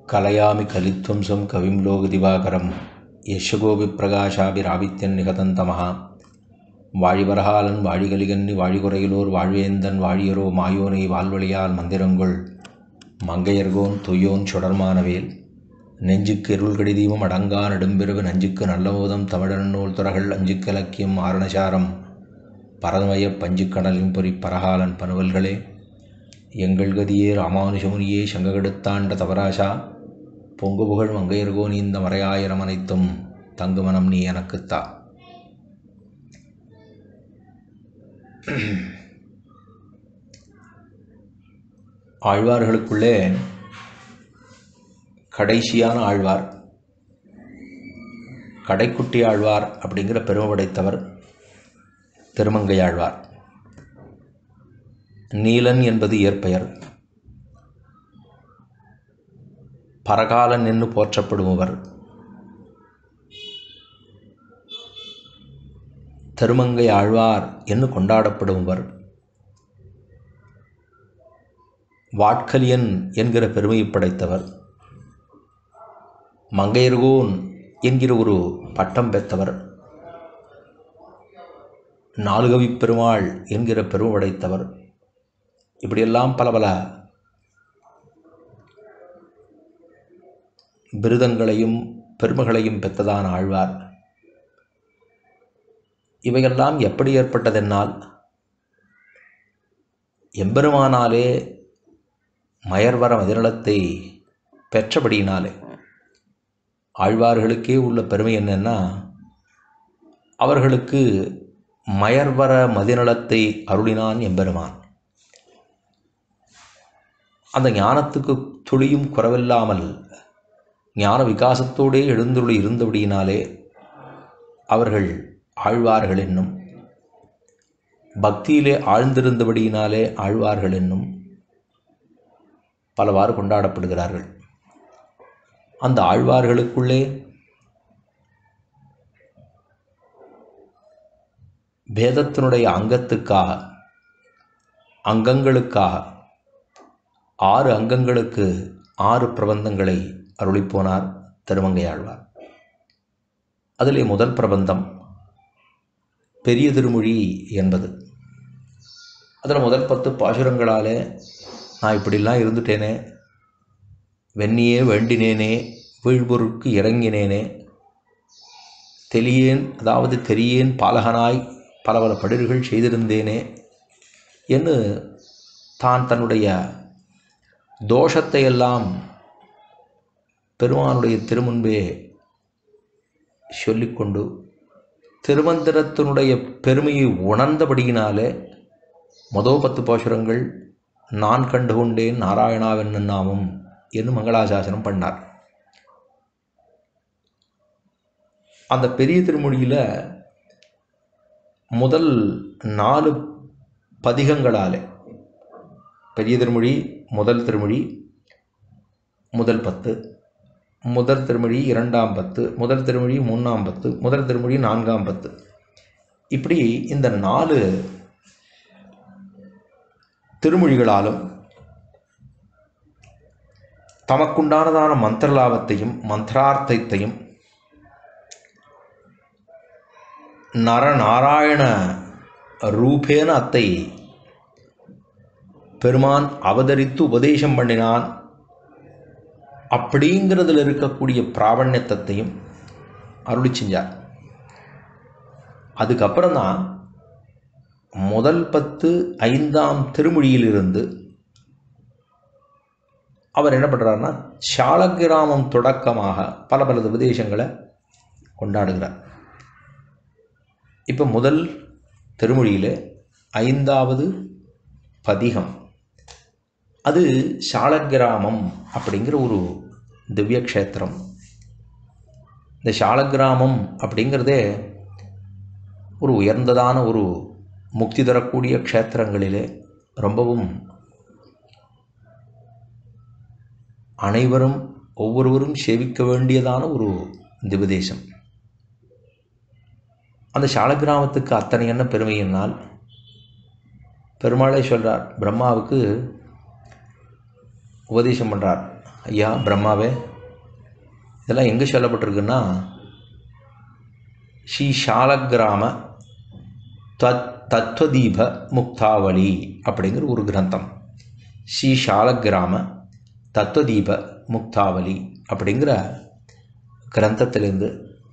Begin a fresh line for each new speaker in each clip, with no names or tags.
கலயாமி கலித்வம்சம் கவிம் லோக திவாகரம் யஷகோபி பிரகாஷாபிராவித்யன் நிகதந்தமஹா வாழிவரகாலன் வாழிகலிகன்னி வாழிகுறையிலோர் வாழ்வேந்தன் வாழியரோ மாயோனை வாழ்வழியால் மந்திரங்கொள் மங்கையர்கோன் தொய்யோன் சுடர்மானவேல் நெஞ்சுக்கு இருள் கடிதீபம் அடங்கா நெடும்பிறகு நஞ்சுக்கு நல்லமோதம் தமிழநூல் துறகள் அஞ்சுக்கு இலக்கியம் ஆரணசாரம் பரமய பஞ்சுக்கடலின் பொறி பரகாலன் பனுவல்களே எங்கள் கதியே ராமானுஜமுனியே சங்ககெடுத்தாண்ட தவராசா பொங்கு புகழ் மங்கையர்கோ நீ இந்த மறையாயிரம் அனைத்தும் தங்குமனம் நீ எனக்குத்தா ஆழ்வார்களுக்குள்ளே கடைசியான ஆழ்வார் கடைக்குட்டி ஆழ்வார் அப்படிங்கிற பெருமை படைத்தவர் திருமங்கை ஆழ்வார் நீலன் என்பது இயற்பெயர் பரகாலன் என்று போற்றப்படுபவர் திருமங்கை ஆழ்வார் என்று கொண்டாடப்படுபவர் வாட்கலியன் என்கிற பெருமையை படைத்தவர் மங்கையர்கோன் என்கிற ஒரு பட்டம் பெற்றவர் நாலுகவி பெருமாள் என்கிற பெருமை படைத்தவர் இப்படியெல்லாம் பல பல பிருதங்களையும் பெருமைகளையும் பெற்றதான ஆழ்வார் இவையெல்லாம் எப்படி ஏற்பட்டதென்னால் எம்பெருமானாலே மயர்வர மதிநலத்தை பெற்றபடியினாலே ஆழ்வார்களுக்கே உள்ள பெருமை என்னன்னா அவர்களுக்கு மயர்வர மதிநலத்தை அருளினான் எம்பெருமான் அந்த ஞானத்துக்கு துளியும் குறவில்லாமல் ஞான விகாசத்தோடே எழுந்துள்ளி இருந்தபடியினாலே அவர்கள் ஆழ்வார்கள் என்னும் பக்தியிலே ஆழ்ந்திருந்தபடியினாலே ஆழ்வார்கள் என்னும் பலவாறு கொண்டாடப்படுகிறார்கள் அந்த ஆழ்வார்களுக்குள்ளே வேதத்தினுடைய அங்கத்துக்காக அங்கங்களுக்காக ஆறு அங்கங்களுக்கு ஆறு பிரபந்தங்களை அருளிப்போனார் திருமங்கை ஆழ்வார் அதிலே முதல் பிரபந்தம் பெரிய திருமொழி என்பது அதில் முதல் பத்து பாசுரங்களாலே நான் இப்படிலாம் இருந்துட்டேனே வெண்ணியே வேண்டினேனே வீழ்பொருட்கு இறங்கினேனே தெளியேன் அதாவது தெரியேன் பாலகனாய் பல பல படிர்கள் செய்திருந்தேனே என்று தான் தன்னுடைய தோஷத்தை எல்லாம் பெருமானுடைய திருமுன்பே சொல்லிக்கொண்டு திருமந்திரத்தினுடைய பெருமையை உணர்ந்தபடியினாலே மொதோ பத்து பாசுரங்கள் நான் கண்டு கொண்டேன் நாராயணாவென்னு நாமம் என்று மங்களாசாசனம் பண்ணார் அந்த பெரிய திருமொழியில் முதல் நாலு பதிகங்களாலே பெரிய திருமொழி முதல் திருமொழி முதல் பத்து முதல் திருமொழி இரண்டாம் பத்து முதல் திருமொழி மூணாம் பத்து முதல் திருமொழி நான்காம் பத்து இப்படி இந்த நாலு திருமொழிகளாலும் தமக்குண்டானதான மந்திரலாபத்தையும் மந்திரார்த்தத்தையும் நரநாராயண ரூபேன அத்தை பெருமான் அவதரித்து உபதேசம் பண்ணினான் அப்படிங்கிறதுல இருக்கக்கூடிய பிராவண்யத்தையும் அருளி செஞ்சார் அதுக்கப்புறம் தான் முதல் பத்து ஐந்தாம் திருமொழியிலிருந்து அவர் என்ன பண்ணுறாருன்னா சாலக்கிராமம் தொடக்கமாக பல பல உபதேசங்களை கொண்டாடுகிறார் இப்போ முதல் திருமொழியில் ஐந்தாவது பதிகம் அது சாலக்கிராமம் அப்படிங்கிற ஒரு திவ்ய க்ஷேத்திரம் இந்த சாலக்கிராமம் அப்படிங்கிறதே ஒரு உயர்ந்ததான ஒரு முக்தி தரக்கூடிய க்ஷேத்திரங்களிலே ரொம்பவும் அனைவரும் ஒவ்வொருவரும் சேவிக்க வேண்டியதான ஒரு திவதேசம் அந்த சாலக்கிராமத்துக்கு அத்தனை என்ன பெருமை என்னால் பெருமாளே சொல்கிறார் பிரம்மாவுக்கு உபதேசம் பண்ணுறார் ஐயா பிரம்மாவே இதெல்லாம் எங்கே சொல்லப்பட்டிருக்குன்னா ஸ்ரீ ஷாலக்கிராம தத் தத்வதீப முக்தாவளி அப்படிங்கிற ஒரு கிரந்தம் ஸ்ரீ ஷாலக்கிராம தத்வதீப முக்தாவளி அப்படிங்கிற கிரந்தத்திலிருந்து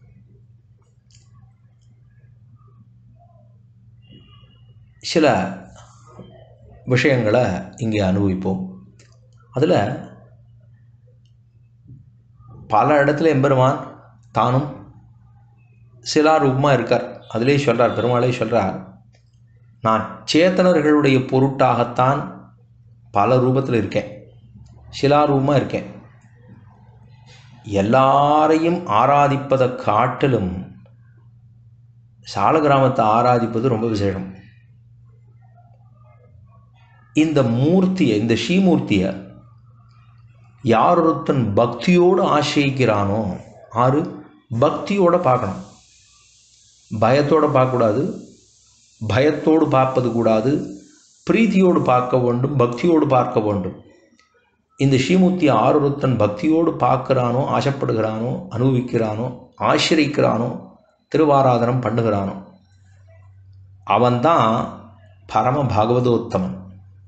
சில விஷயங்களை இங்கே அனுபவிப்போம் அதில் பல இடத்துல எம்பெருமான் தானும் சிலாரூபமாக இருக்கார் அதிலே சொல்கிறார் பெருமாளே சொல்கிறார் நான் சேத்தனர்களுடைய பொருட்டாகத்தான் பல ரூபத்தில் இருக்கேன் சிலாரூபமாக இருக்கேன் எல்லாரையும் ஆராதிப்பதை காட்டிலும் சால கிராமத்தை ஆராதிப்பது ரொம்ப விசேஷம் இந்த மூர்த்தியை இந்த ஸ்ரீமூர்த்தியை யார் ஒருத்தன் பக்தியோடு ஆசிரிக்கிறானோ ஆறு பக்தியோடு பார்க்கணும் பயத்தோடு பார்க்கக்கூடாது பயத்தோடு பார்ப்பது கூடாது பிரீத்தியோடு பார்க்க வேண்டும் பக்தியோடு பார்க்க வேண்டும் இந்த ஸ்ரீமூர்த்தி ஆரொருத்தன் பக்தியோடு பார்க்குறானோ ஆசைப்படுகிறானோ அனுபவிக்கிறானோ ஆசிரிக்கிறானோ திருவாராதனம் பண்ணுகிறானோ அவன்தான் பரம பாகவதோத்தமன்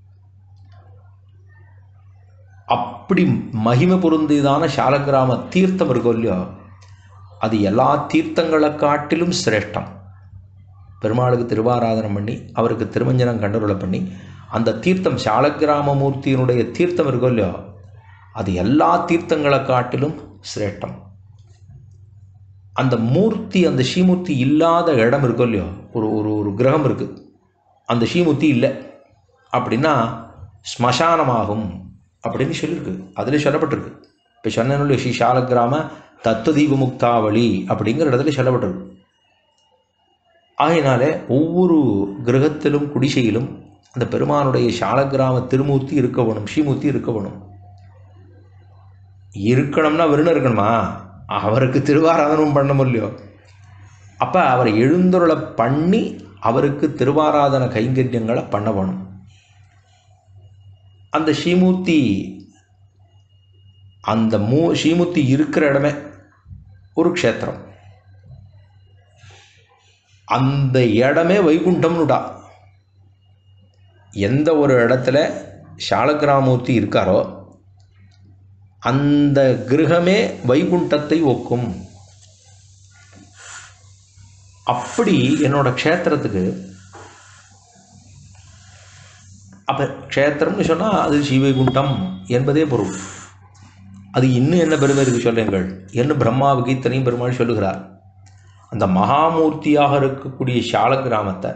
அப்படி மகிமை பொருந்தியதான சாலக்கிராம தீர்த்தம் இருக்கும் இல்லையோ அது எல்லா தீர்த்தங்களை காட்டிலும் சிரேஷ்டம் பெருமாளுக்கு திருவாராதனம் பண்ணி அவருக்கு திருமஞ்சனம் கண்டுருளை பண்ணி அந்த தீர்த்தம் சாலக்கிராம மூர்த்தியினுடைய தீர்த்தம் இருக்கும் இல்லையோ அது எல்லா தீர்த்தங்களை காட்டிலும் சிரேஷ்டம் அந்த மூர்த்தி அந்த ஸ்ரீமூர்த்தி இல்லாத இடம் இருக்கும் இல்லையோ ஒரு ஒரு ஒரு கிரகம் இருக்குது அந்த ஸ்ரீமூர்த்தி இல்லை அப்படின்னா ஸ்மசானமாகும் அப்படின்னு சொல்லியிருக்கு அதில் சொல்லப்பட்டிருக்கு இப்போ சொன்னேன் ஸ்ரீ சாலக்கிராம தத்துவதீப முக்தாவளி அப்படிங்கிற இடத்துல சொல்லப்பட்டிருக்கு ஆகையினாலே ஒவ்வொரு கிரகத்திலும் குடிசையிலும் அந்த பெருமானுடைய சாலக்கிராம திருமூர்த்தி இருக்க வேணும் ஸ்ரீமூர்த்தி இருக்க வேணும் இருக்கணும்னா வெறும் இருக்கணுமா அவருக்கு திருவாராதனம் பண்ண முடியலையோ அப்போ அவரை எழுந்துருளை பண்ணி அவருக்கு திருவாராதன கைங்கரியங்களை பண்ண வேணும் அந்த ஸ்ரீமூர்த்தி அந்த மூ ஸ்ரீமூர்த்தி இருக்கிற இடமே ஒரு க்ஷேத்திரம் அந்த இடமே வைகுண்டம்னுடா எந்த ஒரு இடத்துல சாலக்கிராமூர்த்தி இருக்காரோ அந்த கிரகமே வைகுண்டத்தை ஒக்கும் அப்படி என்னோட க்ஷேத்திரத்துக்கு அப்போ க்ஷேத்திரம்னு சொன்னால் அது ஸ்ரீவைகுண்டம் என்பதே பொருள் அது இன்னும் என்ன பெருமை இருக்கு சொல்லுங்கள் என்று பிரம்மாவுக்கு இத்தனையும் பெருமாள் சொல்லுகிறார் அந்த மகாமூர்த்தியாக இருக்கக்கூடிய சால கிராமத்தை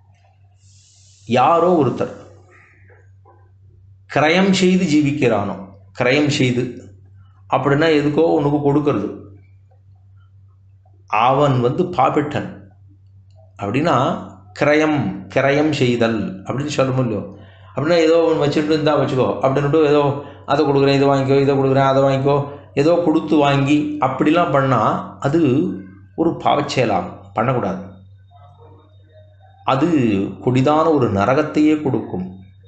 யாரோ ஒருத்தர் கிரயம் செய்து ஜீவிக்கிறானோ கிரயம் செய்து அப்படின்னா எதுக்கோ உனக்கு கொடுக்கறது அவன் வந்து பாபிட்டன் அப்படின்னா கிரயம் கிரயம் செய்தல் அப்படின்னு சொல்ல முடியும் அப்படின்னா ஏதோ ஒன்று வச்சுட்டு இருந்தா வச்சுக்கோ அப்படின்ட்டு ஏதோ அதை கொடுக்குறேன் இதை வாங்கிக்கோ இதை கொடுக்குறேன் அதை வாங்கிக்கோ ஏதோ கொடுத்து வாங்கி அப்படிலாம் பண்ணால் அது ஒரு பாவச்செயலாகும் பண்ணக்கூடாது அது கொடிதான ஒரு நரகத்தையே கொடுக்கும்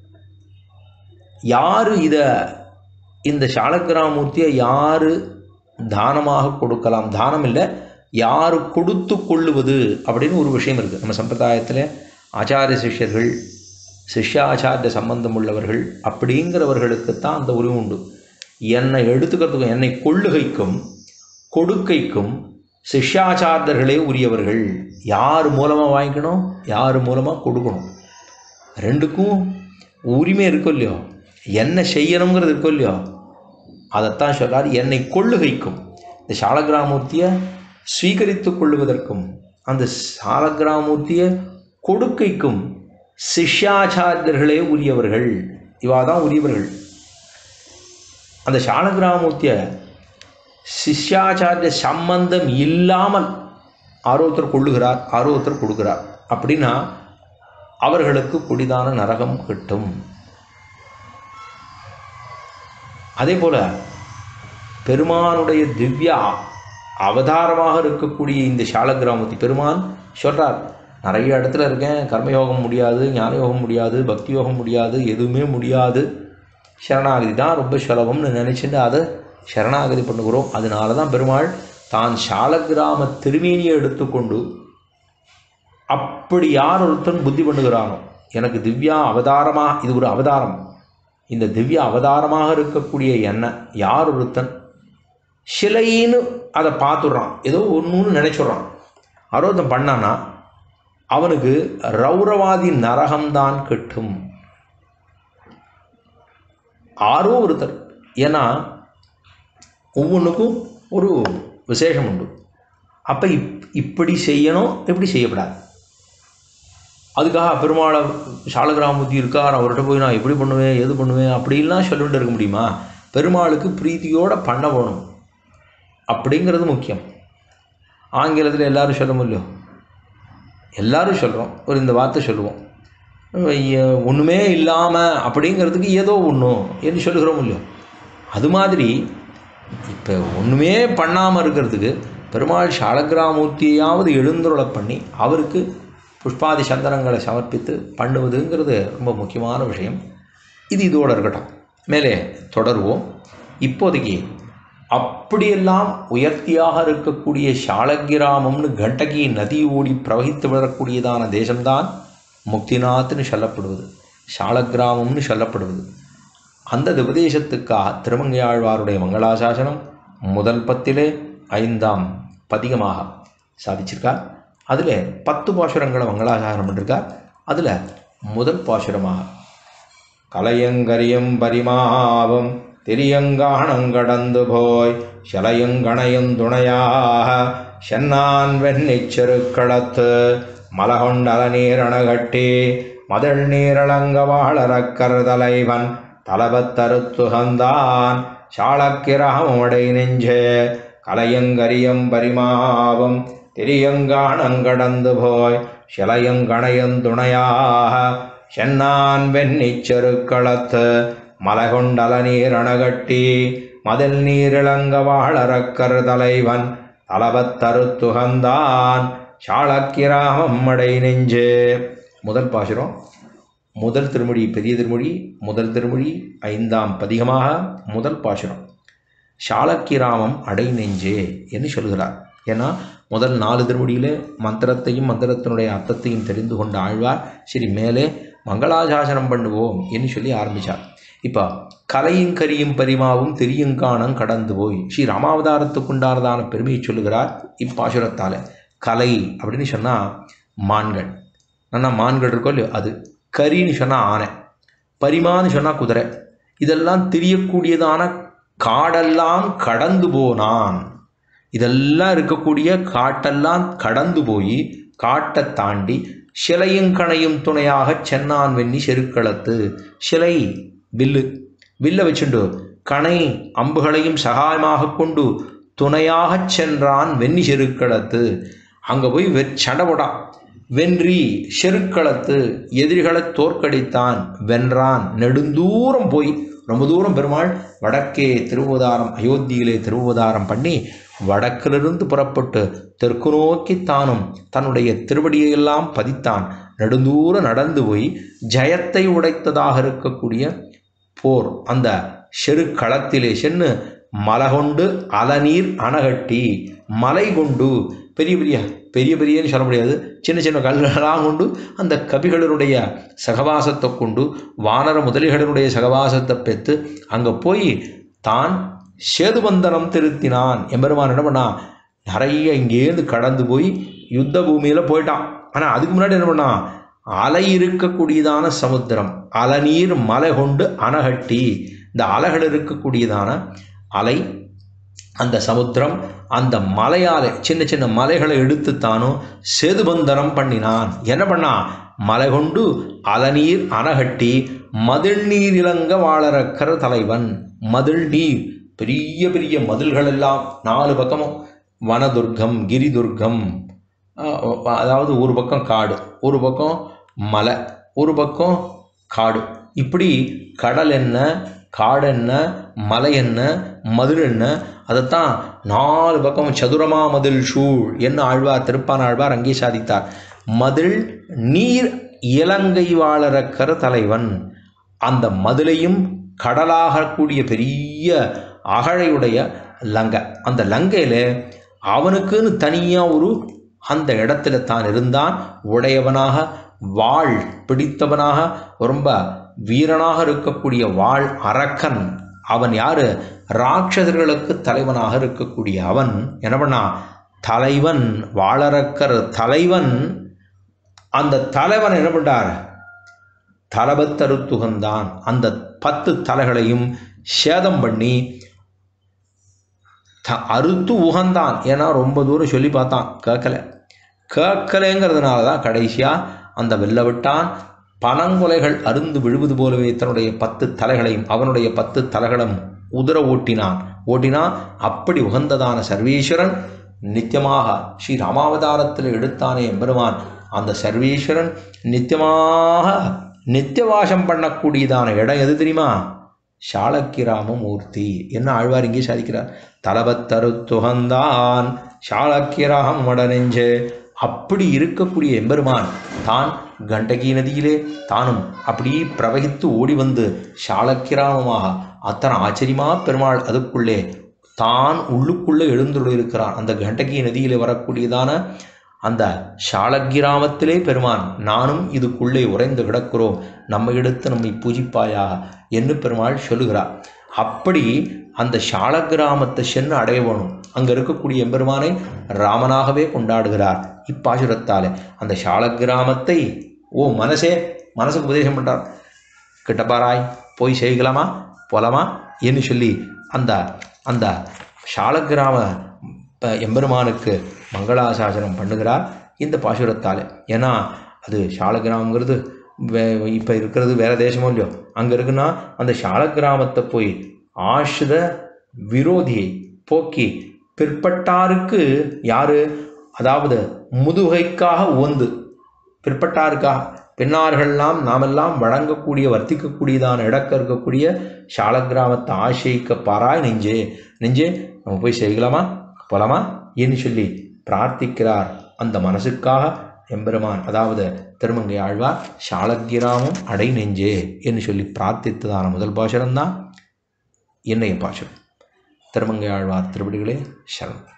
யார் இதை இந்த சாலக்கிராமூர்த்தியை யார் தானமாக கொடுக்கலாம் தானம் இல்லை யார் கொடுத்து கொள்ளுவது அப்படின்னு ஒரு விஷயம் இருக்குது நம்ம சம்பிரதாயத்தில் ஆச்சாரிய சிஷ்யர்கள் சிஷ்யாச்சாரிய சம்பந்தம் உள்ளவர்கள் அப்படிங்கிறவர்களுக்கு தான் அந்த உரிமை உண்டு என்னை எடுத்துக்கிறதுக்கும் என்னை கொள்ளுகைக்கும் கொடுக்கைக்கும் சிஷ்யாச்சாரியர்களே உரியவர்கள் யார் மூலமாக வாங்கிக்கணும் யார் மூலமாக கொடுக்கணும் ரெண்டுக்கும் உரிமை இருக்கும் இல்லையோ என்ன செய்யணுங்கிறது இருக்கும் இல்லையோ அதைத்தான் சொல்கிறார் என்னை கொள்ளுகைக்கும் இந்த சாலகிராமூர்த்தியை ஸ்வீகரித்து கொள்ளுவதற்கும் அந்த சாலகிராமூர்த்தியை கொடுக்கைக்கும் சிஷ்யாச்சாரியர்களே உரியவர்கள் இவா தான் உரியவர்கள் அந்த சாலகிராமூர்த்தியை சிஷ்யாச்சாரிய சம்பந்தம் இல்லாமல் ஆரோத்தர் கொள்ளுகிறார் ஆரோத்தர் கொடுக்கிறார் அப்படின்னா அவர்களுக்கு குடிதான நரகம் கிட்டும் அதே போல் பெருமானுடைய திவ்ய அவதாரமாக இருக்கக்கூடிய இந்த சாலகிராமத்தி பெருமான் சொல்கிறார் நிறைய இடத்துல இருக்கேன் கர்மயோகம் முடியாது ஞான யோகம் முடியாது பக்தி யோகம் முடியாது எதுவுமே முடியாது சரணாகதி தான் ரொம்ப சுலபம்னு நினச்சிட்டு அதை சரணாகதி பண்ணுகிறோம் அதனால தான் பெருமாள் தான் சாலக்கிராம திருமேனியை எடுத்துக்கொண்டு அப்படி யார் ஒருத்தன் புத்தி பண்ணுகிறானோ எனக்கு திவ்யா அவதாரமாக இது ஒரு அவதாரம் இந்த திவ்ய அவதாரமாக இருக்கக்கூடிய என்ன யார் ஒருத்தன் சிலைன்னு அதை பார்த்துடுறான் ஏதோ ஒன்றுன்னு நினச்சிடுறான் அரோதம் பண்ணானா அவனுக்கு ரௌரவாதி நரகம்தான் கிட்டும் ஆரோ ஒருத்தர் ஏன்னா ஒவ்வொன்றுக்கும் ஒரு விசேஷம் உண்டு அப்போ இப் இப்படி செய்யணும் இப்படி செய்யப்படாது அதுக்காக பெருமாளை சாலகிராமூர்த்தி இருக்கார் அவர்கிட்ட போய் நான் எப்படி பண்ணுவேன் எது பண்ணுவேன் அப்படின்லாம் சொல்லிட்டு இருக்க முடியுமா பெருமாளுக்கு பிரீத்தியோடு பண்ண வேணும் அப்படிங்கிறது முக்கியம் ஆங்கிலத்தில் எல்லாரும் சொல்ல முடியும் எல்லாரும் சொல்கிறோம் ஒரு இந்த வார்த்தை சொல்லுவோம் ஐய- ஒன்றுமே இல்லாமல் அப்படிங்கிறதுக்கு ஏதோ ஒன்று என்று சொல்லுகிறோம் இல்லையோ அது மாதிரி இப்போ ஒன்றுமே பண்ணாமல் இருக்கிறதுக்கு பெருமாள் சாலக்கிராமூர்த்தியாவது எழுந்துருளை பண்ணி அவருக்கு புஷ்பாதி சந்தனங்களை சமர்ப்பித்து பண்ணுவதுங்கிறது ரொம்ப முக்கியமான விஷயம் இது இதோடு இருக்கட்டும் மேலே தொடருவோம் இப்போதைக்கு அப்படியெல்லாம் உயர்த்தியாக இருக்கக்கூடிய சாலக்கிராமம்னு கண்டகி நதி ஓடி பிரவகித்து விடக்கூடியதான தேசம்தான் முக்திநாத்னு சொல்லப்படுவது சாலக்கிராமம்னு சொல்லப்படுவது அந்த உபதேசத்துக்காக திருமங்கையாழ்வாருடைய மங்களாசாசனம் முதல் பத்திலே ஐந்தாம் பதிகமாக சாதிச்சிருக்கார் அதில் பத்து பாசுரங்களை மங்களாசாசனம் பண்ணிருக்கார் அதில் முதல் பாசுரமாக கலையங்கரியம் பரிமாவும் திரியங்காணங்கடந்து போய் சிலையங்கணையும் துணையாக சென்னான் வெண்ணிச் செருக்களத்து மலகொண்டல நீரணகட்டி மதள் நீரளங்க வாழறக்கர் தலைவன் தலபத்தருத்துகந்தான் சாளக்கிரகமுடை நெஞ்சே கலையங்கரியம் பரிமாவும் திரியங்காணங்கடந்து போய் சிலையங்கணையும் துணையாக சென்னான் வெண்ணிச் செருக்களத்து மலகொண்டல நீரணகட்டி மதில் நீரிளங்க வாழறக்கர் தலைவன் தலபத்தருத்துகந்தான் சாளக்கிராமம் அடை நெஞ்சே முதல் பாசுரம் முதல் திருமொழி பெரிய திருமொழி முதல் திருமொழி ஐந்தாம் பதிகமாக முதல் பாசுரம் சாளக்கிராமம் அடை நெஞ்சே என்று சொல்கிறார் ஏன்னா முதல் நாலு திருமொழியிலே மந்திரத்தையும் மந்திரத்தினுடைய அர்த்தத்தையும் தெரிந்து கொண்ட ஆழ்வார் சரி மேலே மங்களாசாசனம் பண்ணுவோம் என்று சொல்லி ஆரம்பித்தார் இப்போ கலையும் கரியும் பரிமாவும் தெரியுங்கானம் கடந்து போய் ஸ்ரீ ராமாவதாரத்துக்குண்டானதான பெருமையை சொல்லுகிறார் இப்பாசுரத்தால் கலை அப்படின்னு சொன்னால் மான்கள் நல்லா மான்கள் இருக்கோ இல்லையோ அது கரின்னு சொன்னால் ஆனை பரிமான்னு சொன்னால் குதிரை இதெல்லாம் தெரியக்கூடியதான காடெல்லாம் கடந்து போனான் இதெல்லாம் இருக்கக்கூடிய காட்டெல்லாம் கடந்து போய் காட்டை தாண்டி சிலையும் கணையும் துணையாக சென்னான் வெண்ணி செருக்களத்து சிலை வில்லு வில்ல வச்சுண்டு கணை அம்புகளையும் சகாயமாக கொண்டு துணையாகச் சென்றான் வெண்ணி செருக்களத்து அங்கே போய் வெ சடபடா வென்றி செருக்களத்து எதிரிகளை தோற்கடித்தான் வென்றான் நெடுந்தூரம் போய் ரொம்ப தூரம் பெருமாள் வடக்கே திருவதாரம் அயோத்தியிலே திருவதாரம் பண்ணி வடக்கிலிருந்து புறப்பட்டு தெற்கு நோக்கி தானும் தன்னுடைய திருவடியெல்லாம் பதித்தான் நெடுந்தூரம் நடந்து போய் ஜயத்தை உடைத்ததாக இருக்கக்கூடிய போர் அந்த செருக்களத்திலே சென்று மலகொண்டு அலநீர் அணகட்டி மலை கொண்டு பெரிய பெரிய பெரிய பெரியன்னு சொல்ல முடியாது சின்ன சின்ன கல்களெல்லாம் கொண்டு அந்த கபிகளினுடைய சகவாசத்தை கொண்டு வானர முதலிகளினுடைய சகவாசத்தை பெற்று அங்கே போய் தான் சேதுபந்தனம் திருத்தினான் எம்பெருமான் என்ன பண்ணான் நிறைய இங்கேருந்து கடந்து போய் யுத்த பூமியில் போயிட்டான் ஆனால் அதுக்கு முன்னாடி என்ன பண்ணான் அலை இருக்கக்கூடியதான சமுத்திரம் அலநீர் மலை கொண்டு அணகட்டி இந்த அலைகள் இருக்கக்கூடியதான அலை அந்த சமுத்திரம் அந்த மலையாலே சின்ன சின்ன மலைகளை எடுத்து தானும் சேதுபந்தனம் பண்ணினான் என்ன பண்ணான் மலை கொண்டு அலநீர் அணகட்டி மதில் நீர் இளங்க வாழறக்கிற தலைவன் மதில் நீர் பெரிய பெரிய மதில்கள் எல்லாம் நாலு பக்கமும் வனதுர்க்கம் கிரிதுர்க்கம் அஹ், அதாவது ஒரு பக்கம் காடு ஒரு பக்கம் மலை ஒரு பக்கம் காடு இப்படி கடல் என்ன காடு என்ன மலை என்ன மதுள் என்ன அதைத்தான் நாலு பக்கம் சதுரமா மதில் சூழ் என்ன ஆழ்வார் திருப்பான் ஆழ்வார் அங்கே சாதித்தார் மதில் நீர் இலங்கை வாழறக்கிற தலைவன் அந்த மதிலையும் கடலாக கூடிய பெரிய அகழையுடைய லங்கை அந்த லங்கையில் அவனுக்குன்னு தனியாக ஒரு அந்த இடத்துல தான் இருந்தான் உடையவனாக வாழ் பிடித்தவனாக ரொம்ப வீரனாக இருக்கக்கூடிய வாழ் அரக்கன் அவன் யாரு ராட்சதர்களுக்கு தலைவனாக இருக்கக்கூடிய அவன் என்ன பண்ணா தலைவன் வாழறக்கர் தலைவன் அந்த தலைவன் என்ன பண்ணார் தலபத்தருத்துகந்தான் அந்த பத்து தலைகளையும் சேதம் பண்ணி த அறுத்து உகந்தான் ஏன்னா ரொம்ப தூரம் சொல்லி பார்த்தான் கேட்கல கேட்கலைங்கிறதுனால தான் கடைசியாக அந்த வெல்ல விட்டான் பனங்கொலைகள் அருந்து விழுவது போலவே தன்னுடைய பத்து தலைகளையும் அவனுடைய பத்து தலைகளும் உதர ஓட்டினான் ஓட்டினான் அப்படி உகந்ததான சர்வேஸ்வரன் நித்தியமாக ஸ்ரீ ராமாவதாரத்தில் எடுத்தானே எம்பெருமான் அந்த சர்வேஸ்வரன் நித்தியமாக நித்தியவாசம் பண்ணக்கூடியதான இடம் எது தெரியுமா சாளக்கிராம மூர்த்தி என்ன ஆழ்வார் இங்கே சாதிக்கிறார் தலபத்தரு துகந்தான் சாளக்கிராம மடனெஞ்சு அப்படி இருக்கக்கூடிய எம்பெருமான் தான் கண்டகி நதியிலே தானும் அப்படியே பிரவகித்து ஓடி வந்து சாளக்கிராமமாக அத்தனை ஆச்சரியமா பெருமாள் அதுக்குள்ளே தான் உள்ளுக்குள்ளே எழுந்துள்ளிருக்கிறான் அந்த கண்டகி நதியிலே வரக்கூடியதான அந்த சாலக்கிராமத்திலே பெருமான் நானும் இதுக்குள்ளே உறைந்து கிடக்கிறோம் நம்மை எடுத்து நம்மை பூஜிப்பாயாக என்று பெருமாள் சொல்லுகிறார் அப்படி அந்த சாலக்கிராமத்தை சென்று அடைய வேணும் அங்கே இருக்கக்கூடிய எம்பெருமானை ராமனாகவே கொண்டாடுகிறார் இப்பாசுரத்தாலே அந்த சாலக்கிராமத்தை ஓ மனசே மனசுக்கு உபதேசம் பண்ணுறார் கிட்டப்பாராய் போய் செய்யலாமா போலாமா என்று சொல்லி அந்த அந்த சாலக்கிராம எம்பெருமானுக்கு மங்களாசாசனம் பண்ணுகிறார் இந்த பாசுரத்தால் ஏன்னா அது சாலக்கிராமங்கிறது வே இப்போ இருக்கிறது வேறு தேசமோ இல்லையோ அங்கே இருக்குன்னா அந்த சாலக்கிராமத்தை போய் ஆசிர விரோதியை போக்கி பிற்பட்டாருக்கு யார் அதாவது முதுகைக்காக உவந்து பிற்பட்டாருக்காக பெண்ணார்கள்லாம் நாமெல்லாம் வழங்கக்கூடிய வர்த்திக்கக்கூடியதான இடக்க இருக்கக்கூடிய சாலக்கிராமத்தை ஆசைக்க பாராய் நெஞ்சே நெஞ்சே நம்ம போய் செய்யலாமா போலாமா என்று சொல்லி பிரார்த்திக்கிறார் அந்த மனசுக்காக எம்பெருமான் அதாவது திருமங்கை ஆழ்வார் சாலக்கிராமம் அடை நெஞ்சே என்று சொல்லி பிரார்த்தித்ததான முதல் பாசுரம்தான் என்னைய பாசுரம் திருமங்கை ஆழ்வார் திருவடிகளே சரணம்